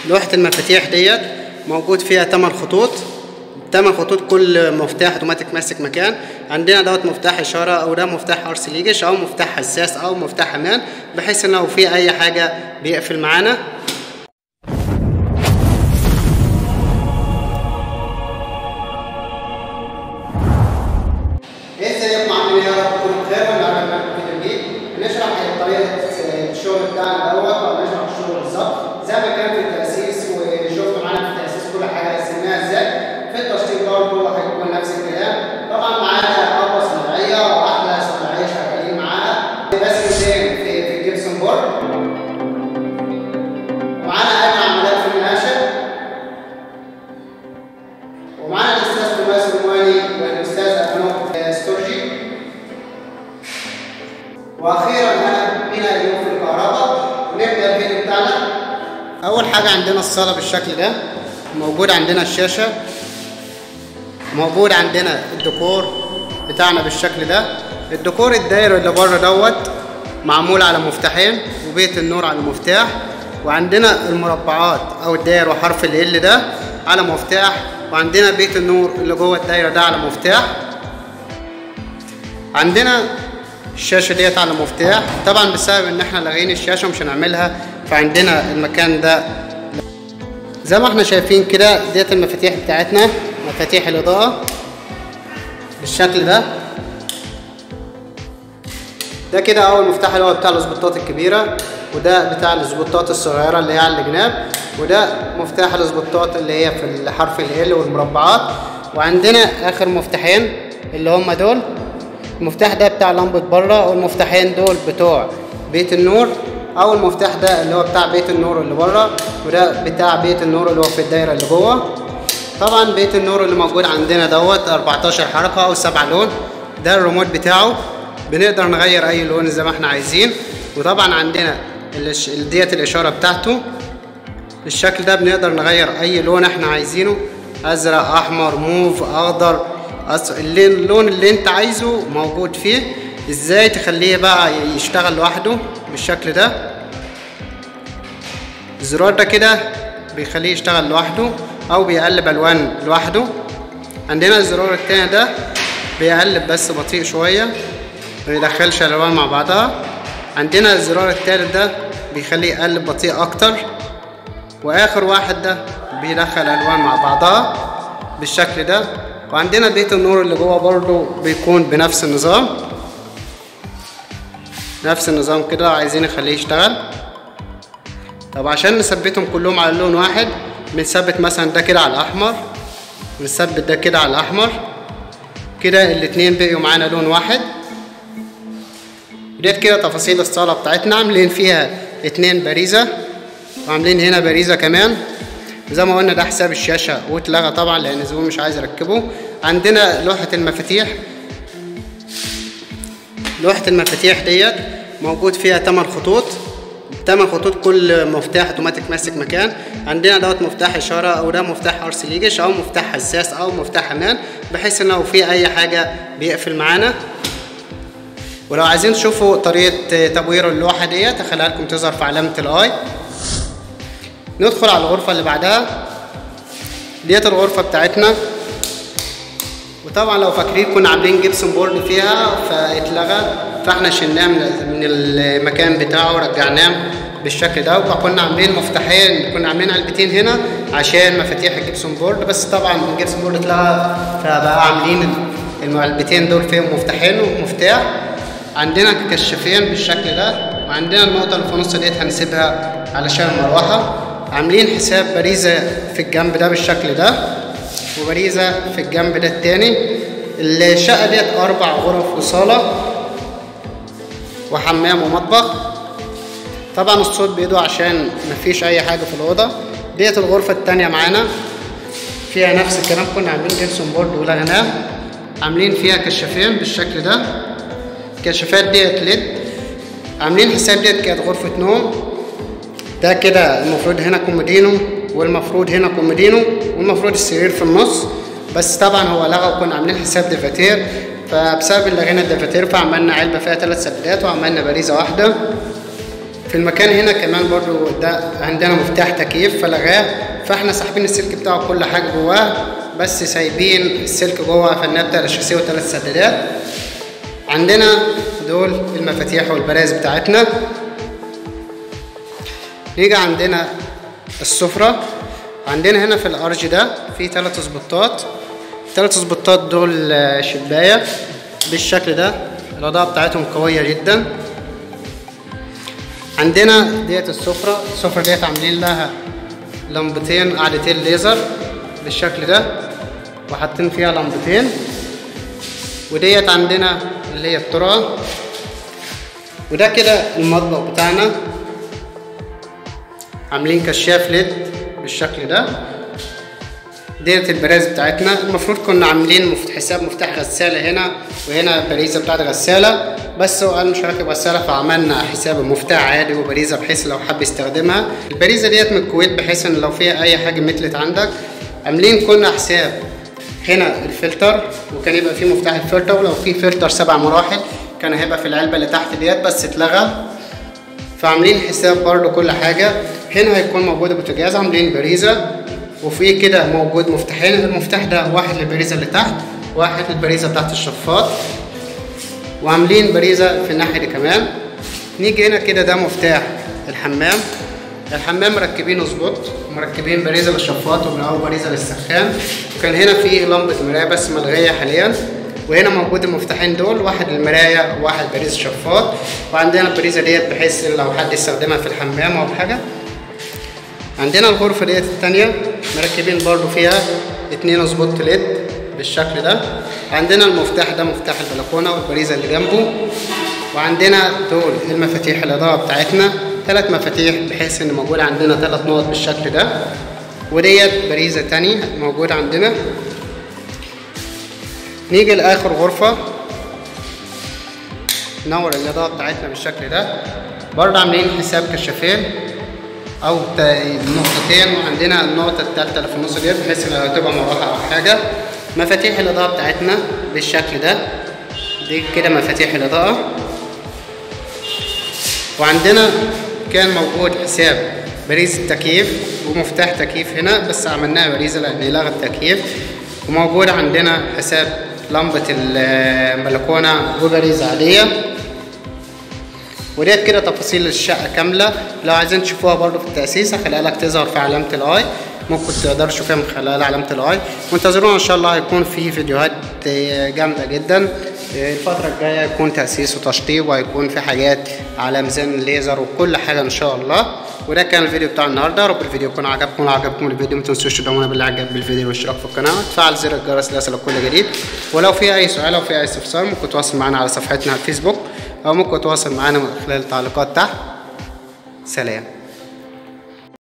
لوحة المفاتيح ديت موجود فيها 8 خطوط 8 خطوط كل مفتاح اوتوماتيك ماسك مكان عندنا دوت مفتاح اشاره او ده مفتاح ارسي ليجش او مفتاح حساس او مفتاح امان بحيث ان لو في اي حاجه بيقفل معانا ازيكم عاملين ايه يا رب تكونوا بخير ونعمل معاكم فيديو جديد نشرح طريقه الشغل بتاعنا دوت او نشرح الشغل بالظبط زي ما كان في التاسيس وشفتوا معانا في التاسيس كل حاجه قسمناها ازاي في التشطيب برضه هيكون نفس الكلام طبعا معانا اقوى صناعيه واحلى صناعيه شغالين معانا بس في في الجبسون بورد ومعانا اجمع عمليات في النقاشه ومعانا الاستاذ توماس روماني والاستاذ ابنوك ستورجي واخيرا انا بنا اليوم في الكهرباء ونبدا الفيديو بتاعنا اول حاجه عندنا الصاله بالشكل ده موجود عندنا الشاشه موجود عندنا الديكور بتاعنا بالشكل ده الديكور الداير اللي بره دوت معمول على مفتاحين وبيت النور على مفتاح وعندنا المربعات او الداير وحرف ال ده على مفتاح وعندنا بيت النور اللي جوه الدايره ده على مفتاح عندنا الشاشه ديت على مفتاح طبعا بسبب ان احنا لاغيين الشاشه مش هنعملها فعندنا المكان ده زي ما احنا شايفين كده ديت المفاتيح بتاعتنا مفاتيح الاضاءه بالشكل ده ده كده اول مفتاح اللي هو بتاع الاسبوتات الكبيره وده بتاع الاسبوتات الصغيره اللي هي على الجناب وده مفتاح الاسبوتات اللي هي في الحرف ال والمربعات وعندنا اخر مفتاحين اللي هم دول المفتاح ده بتاع لمبة بره والمفتاحين دول بتوع بيت النور او المفتاح ده اللي هو بتاع بيت النور اللي بره وده بتاع بيت النور اللي هو في الدايره اللي جوه طبعا بيت النور اللي موجود عندنا دوت 14 حركه او 7 لون ده الريموت بتاعه بنقدر نغير اي لون زي ما احنا عايزين وطبعا عندنا ديت الاشاره بتاعته بالشكل ده بنقدر نغير اي لون احنا عايزينه ازرق احمر موف اخضر اللون اللي انت عايزه موجود فيه ازاي تخليه بقى يشتغل لوحده بالشكل ده الزرار ده كده بيخليه يشتغل لوحده او بيقلب الوان لوحده عندنا الزرار التاني ده بيقلب بس بطيء شويه ما يدخلش الالوان مع بعضها عندنا الزرار التالت ده بيخليه يقلب بطيء اكتر واخر واحد ده بيدخل الالوان مع بعضها بالشكل ده وعندنا بيت النور اللي جوه برضو بيكون بنفس النظام نفس النظام كده عايزين نخليه يشتغل طب عشان نثبتهم كلهم على لون واحد بنثبت مثلا ده كده على الاحمر ونثبت ده كده على الاحمر كده الاتنين بقيوا معانا لون واحد ديت كده تفاصيل الصاله بتاعتنا عاملين فيها اتنين باريزه وعاملين هنا باريزه كمان زي ما قلنا ده حساب الشاشه واتلغى طبعا لان الزبون مش عايز يركبه عندنا لوحه المفاتيح لوحه المفاتيح ديت موجود فيها 8 خطوط 8 خطوط كل مفتاح اوتوماتيك ماسك مكان عندنا دوت مفتاح اشاره او ده مفتاح ارسي ليجش او مفتاح حساس او مفتاح امان بحيث ان لو في اي حاجه بيقفل معانا ولو عايزين تشوفوا طريقه تبوير اللوحه ديت هخليها لكم تظهر في علامه الاي ندخل على الغرفة اللي بعدها ديت الغرفة بتاعتنا وطبعا لو فاكرين كنا عاملين جبسون بورد فيها فاتلغى فاحنا شلناه من المكان بتاعه ورجعناه بالشكل ده وكنا عاملين مفتاحين كنا عاملين علبتين هنا عشان مفاتيح الجبسون بورد بس طبعا الجبسون بورد اتلغى فبقى عاملين العلبتين دول فيهم مفتاحين ومفتاح عندنا كشافين بالشكل ده وعندنا النقطة اللي في النص ديت هنسيبها علشان المروحة عاملين حساب باريزة في الجنب ده بالشكل ده وباريزة في الجنب ده التاني الشقة ديت أربع غرف وصالة وحمام ومطبخ طبعا الصوت بيدو عشان مفيش أي حاجة في الأوضة ديت الغرفة التانية معانا فيها نفس الكلام كنا عاملين جبسون بورد ولغيناه عاملين فيها كشافين بالشكل ده الكشافات ديت ليد عاملين حساب ديت كانت غرفة نوم ده كده المفروض هنا كومودينو والمفروض هنا كومودينو والمفروض السرير في النص بس طبعا هو لغى وكنا عاملين حساب دفاتير فبسبب اللي لغينا الدفاتير فعملنا علبة فيها ثلاث سدات وعملنا باريزة واحدة في المكان هنا كمان برضو ده عندنا مفتاح تكييف فلغاه فاحنا ساحبين السلك بتاعه كل حاجه جواه بس سايبين السلك جوه فالنها بتاع الشاسيه وثلاث سدادات عندنا دول المفاتيح والبراز بتاعتنا نيجي عندنا السفرة عندنا هنا في الأرج ده في ثلاث سبوتات الثلاث سبوتات دول شباية بالشكل ده الإضاءة بتاعتهم قوية جدا عندنا ديت السفرة السفرة ديت عاملين لها لمبتين قاعدتين ليزر بالشكل ده وحاطين فيها لمبتين وديت عندنا اللي هي الطرقة وده كده المطبخ بتاعنا عاملين كشاف ليد بالشكل ده ديت البراز بتاعتنا المفروض كنا عاملين مفت... حساب مفتاح غسالة هنا وهنا باريزة بتاعت غسالة بس هو قال مش راكب غسالة فعملنا حساب المفتاح عادي وباريزة بحيث لو حب يستخدمها الباريزة ديت من الكويت بحيث ان لو فيها اي حاجة متلت عندك عاملين كنا حساب هنا الفلتر وكان يبقى فيه مفتاح الفلتر ولو في فلتر سبع مراحل كان هيبقى في العلبة اللي تحت ديت بس اتلغى فعاملين حساب برضو كل حاجة هنا هيكون موجود بوتاجاز عاملين باريزة وفي كده موجود مفتاحين المفتاح ده واحد للباريزة اللي تحت واحد للباريزة بتاعت الشفاط وعاملين باريزة في الناحية دي كمان نيجي هنا كده ده مفتاح الحمام الحمام مركبينه ظبط مركبين باريزة للشفاط وبنقول باريزة للسخان وكان هنا في لمبة مراية بس ملغية حاليا وهنا موجود المفتاحين دول واحد للمراية وواحد باريز شفاط وعندنا الباريزة ديت بحيث ان لو حد يستخدمها في الحمام او حاجة عندنا الغرفة ديت التانية مركبين برضو فيها اتنين سبوت ليد بالشكل ده عندنا المفتاح ده مفتاح البلكونة والباريزة اللي جنبه وعندنا دول المفاتيح الإضاءة بتاعتنا ثلاث مفاتيح بحيث ان موجود عندنا ثلاث نقط بالشكل ده وديت باريزة تاني موجود عندنا نيجي لآخر غرفة نور الإضاءة بتاعتنا بالشكل ده برضه عاملين حساب كشافين أو نقطتين وعندنا النقطة التالتة اللي في النص ديت بحيث لو تبقى مروحة أو حاجة مفاتيح الإضاءة بتاعتنا بالشكل ده دي كده مفاتيح الإضاءة وعندنا كان موجود حساب باريز التكييف ومفتاح تكييف هنا بس عملناها باريزة لأن لغى التكييف وموجود عندنا حساب لمبة البلكونة وباريزة عادية وديت كده تفاصيل الشقة كاملة لو عايزين تشوفوها برضو في التأسيس هخليها لك تظهر في علامة الاي ممكن تقدروا تشوفوها من خلال علامة الاي وانتظرونا ان شاء الله هيكون في فيديوهات جامدة جدا الفترة الجاية هيكون تأسيس وتشطيب وهيكون في حاجات على ميزان الليزر وكل حاجة ان شاء الله وده كان الفيديو بتاع النهارده يا رب الفيديو يكون عجبكم لو عجبكم الفيديو ما تنسوش تدعمونا بالله عجب بالفيديو والاشتراك في القناه وتفعل زر الجرس ليصلك كل جديد ولو في اي سؤال او في اي استفسار ممكن تتواصل معنا على صفحتنا على الفيسبوك او ممكن تتواصل معنا من خلال التعليقات تحت سلام